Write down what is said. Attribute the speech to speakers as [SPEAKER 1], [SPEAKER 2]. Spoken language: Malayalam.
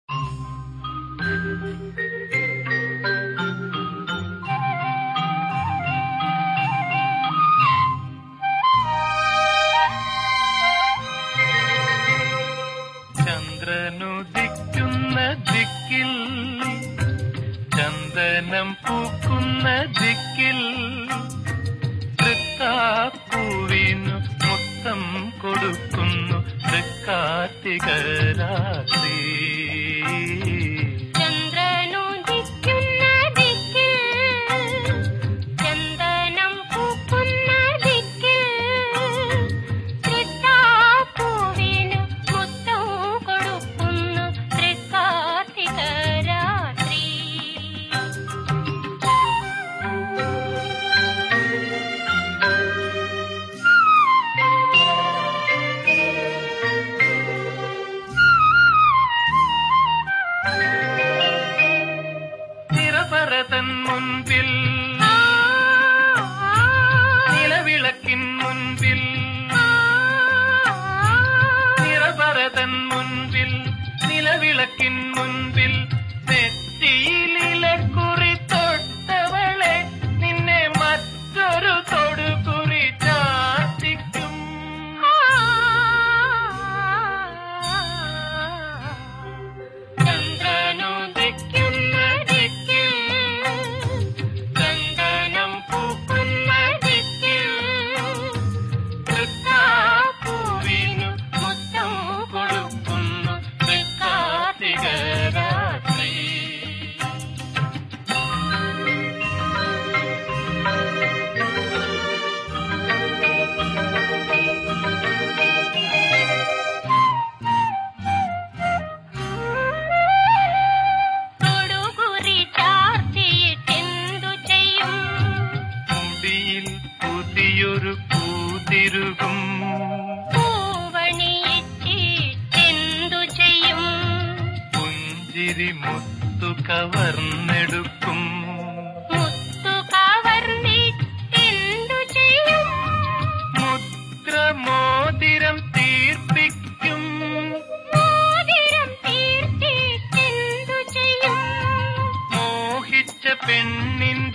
[SPEAKER 1] ചന്ദ്രനുദിക്കുന്ന ദിക്കിൽ ചന്ദനം പൂക്കുന്ന ദിക്കിൽ തൃക്കാപ്പൂവിനു മൊത്തം കൊടുക്കുന്നു തൃക്കാർത്തിക രാത്രി
[SPEAKER 2] ചന്ദ്രനുദിക്കുന്ന ദിക്കിൽ ചന്ദനം പൂക്കുന്ന ദിക്കിൽ തൃക്കാപ്പൂവിനു മുത്തം കൊടുക്കുന്നു തൃക്കാർത്തിക രാത്രി
[SPEAKER 1] നിറപരതൻ മുൻപിൽ നിലവിളക്കിൻ മുൻപിൽ നിറപരതൻ മുൻപിൽ നിലവിളക്കിൻ മുൻപിൽ നെറ്റിയിലിലക്കുറി തൊട്ടവളെ നിന്നെ മറ്റൊരു തൊടുകുറി ചാർത്തിക്കും ചന്ദ്രനുദിക്കുന്ന ദിക്കിൽ ചന്ദനം പൂക്കുന്ന ദിക്കിൽ തൃക്കാപ്പൂവിനു മുത്തം കൊടുക്കുന്നു തൃക്കാർത്തിക രാത്രി
[SPEAKER 2] തൊടുകുറി ചാർത്തിയിട്ടെന്തു ചെയ്യും
[SPEAKER 1] മുടിയിൽ പുതിയൊരു പൂതിരുകും
[SPEAKER 2] പൂവണിയിട്ടിട്ടെന്തു ചെയ്യും
[SPEAKER 1] പുഞ്ചിരി മുത്തു കവർന്നെടുക്കും
[SPEAKER 2] മുത്തു കവർന്നിട്ടെന്തു ചെയ്യും
[SPEAKER 1] മുദ്രമോതിരം തീർപ്പിക്കും
[SPEAKER 2] മോതിരം തീർത്തിട്ടെന്തു ചെയ്യും
[SPEAKER 1] മോഹിച്ച പെണ്ണിൻ